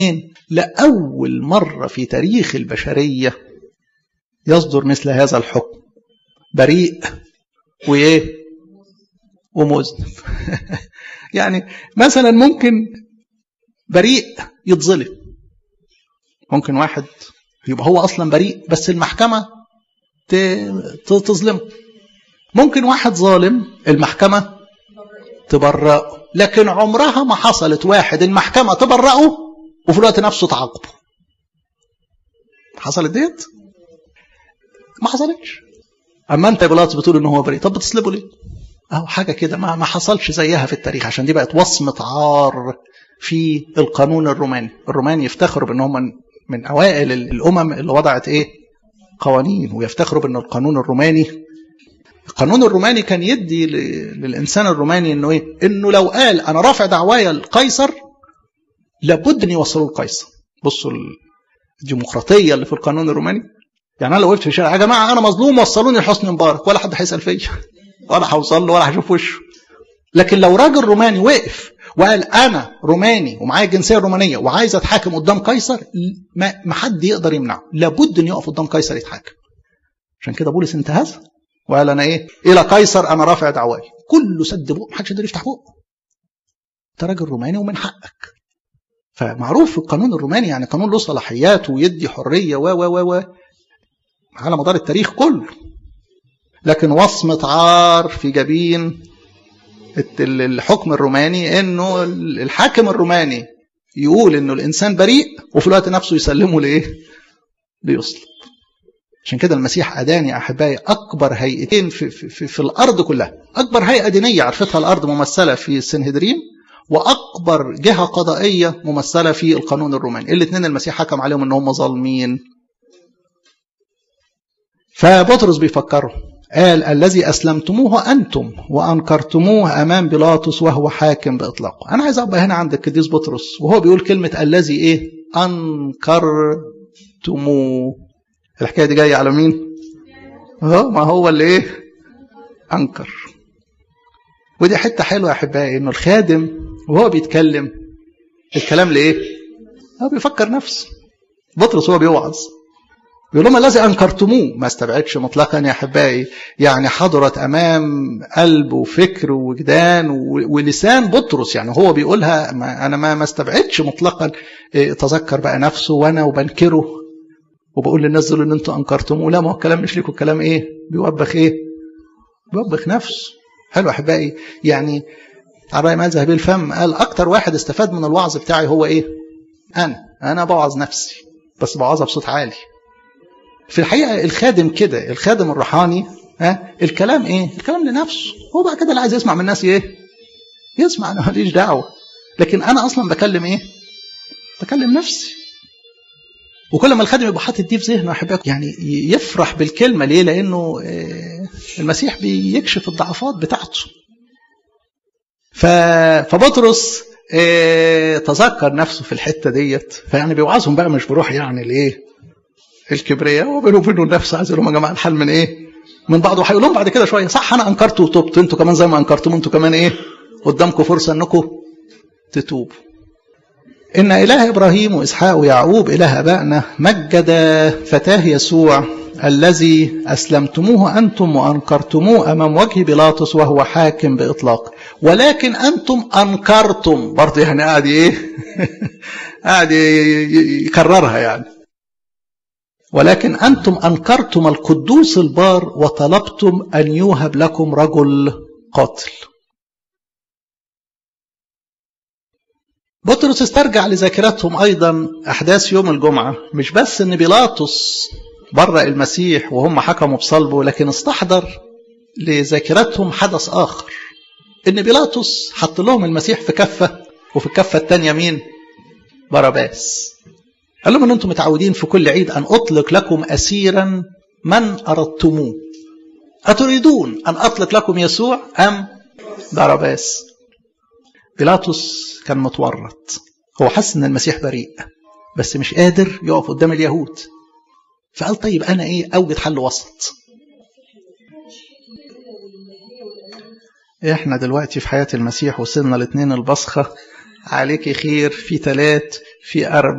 لأول مرة في تاريخ البشرية يصدر مثل هذا الحكم بريء وإيه ومذنب يعني مثلا ممكن بريء يتظلم ممكن واحد يبقى هو أصلا بريء بس المحكمة تظلمه ممكن واحد ظالم المحكمة تبرأه لكن عمرها ما حصلت واحد المحكمة تبرأه وفي الوقت نفسه تعاقبه حصلت ديت ما حصلتش اما انت يا بيلاطس بتقول ان هو بريء طب بتصلبه ليه اهو حاجه كده ما ما حصلش زيها في التاريخ عشان دي بقت وصمه عار في القانون الروماني الرومان يفتخروا بان هم من اوائل الامم اللي وضعت ايه قوانين ويفتخروا بان القانون الروماني القانون الروماني كان يدي للانسان الروماني انه ايه انه لو قال انا رافع دعوايا لقيصر لابد ان يوصلوا لقيصر بصوا الديمقراطيه اللي في القانون الروماني يعني انا لو وقفت في الشارع يا جماعه انا مظلوم وصلوني لحسني مبارك ولا حد هيسال فيا ولا هوصل له ولا هشوف وشه لكن لو راجل روماني وقف وقال انا روماني ومعايا الجنسيه الرومانيه وعايز اتحاكم قدام قيصر ما حد يقدر يمنعه لابد ان يقف قدام قيصر يتحاكم عشان كده بولس انتهز وقال انا ايه الى قيصر انا رافع دعواي كله سد بقه محدش يقدر يفتح بقه انت راجل روماني ومن حقك فمعروف في القانون الروماني يعني قانون له صلاحيات ويدي حريه و و و و على مدار التاريخ كله لكن وصمة عار في جبين الحكم الروماني انه الحاكم الروماني يقول انه الانسان بريء وفي الوقت نفسه يسلمه لايه؟ ليصلب. عشان كده المسيح اداني يا احبائي اكبر هيئتين في, في, في, في الارض كلها، اكبر هيئه دينيه عرفتها الارض ممثله في السنهدرين واكبر جهه قضائيه ممثله في القانون الروماني، الاثنين المسيح حكم عليهم ان هم ظالمين. فبطرس بيفكروا قال الذي أسلمتموه أنتم وأنكرتموه أمام بيلاطس وهو حاكم بإطلاقه أنا عايز أبقى هنا عند القديس بطرس وهو بيقول كلمة الذي إيه أنكرتموه الحكاية دي جاية على مين اه ما هو اللي إيه أنكر ودي حتة حلوة يا أحبائي إنه الخادم وهو بيتكلم الكلام لإيه هو بيفكر نفسه بطرس هو بيوعظ بيقول لهم الذي انكرتموه ما استبعدش مطلقا يا احبائي يعني حضرت امام قلب وفكر ووجدان ولسان بطرس يعني هو بيقولها ما انا ما ما استبعدش مطلقا تذكر بقى نفسه وانا وبنكره وبقول للناس دول ان انتوا انكرتموه لا ما هو الكلام مش ليكوا الكلام ايه بيوبخ ايه بيوبخ نفسه حلو احبائي يعني على ما ذهب الفم قال اكتر واحد استفاد من الوعظ بتاعي هو ايه انا انا بوعظ نفسي بس بوعظها بصوت عالي في الحقيقه الخادم كده الخادم الروحاني ها الكلام ايه الكلام لنفسه هو بقى كده اللي عايز يسمع من الناس ايه يسمع انا ماليش دعوه لكن انا اصلا بكلم ايه بكلم نفسي وكل ما الخادم يبقى حاطط دي في ذهنه احبائي يعني يفرح بالكلمه ليه لانه المسيح بيكشف الضعفات بتاعته فبطرس تذكر نفسه في الحته ديت فيعني بيوعظهم بقى مش بروح يعني الايه الكبرياء وبينه وبينه النفس عايز لهم يا جماعه الحل من ايه؟ من بعض وهيقول لهم بعد كده شويه صح انا انكرت وتوبت انتوا كمان زي ما انكرتم انتوا كمان ايه؟ قدامكم فرصه انكم تتوبوا. ان اله ابراهيم واسحاق ويعقوب اله ابائنا مجد فتاه يسوع الذي اسلمتموه انتم وانكرتموه امام وجه بيلاطس وهو حاكم باطلاق ولكن انتم انكرتم برضه يعني قاعد ايه؟ قاعد يكررها يعني ولكن أنتم أنكرتم القدوس البار وطلبتم أن يوهب لكم رجل قاتل بطرس استرجع لذاكرتهم أيضا أحداث يوم الجمعة مش بس أن بيلاطس برأ المسيح وهم حكموا بصلبه لكن استحضر لذاكرتهم حدث آخر أن بيلاطس حط لهم المسيح في كفة وفي الكفة الثانية مين؟ باراباس قال لهم ان انتم متعودين في كل عيد ان اطلق لكم اسيرا من اردتموه اتريدون ان اطلق لكم يسوع ام باراباس بيلاطس كان متورط هو حس ان المسيح بريء بس مش قادر يقف قدام اليهود فقال طيب انا ايه اوجد حل وسط احنا دلوقتي في حياه المسيح وصلنا لاثنين البصخه عليك خير في ثلاث في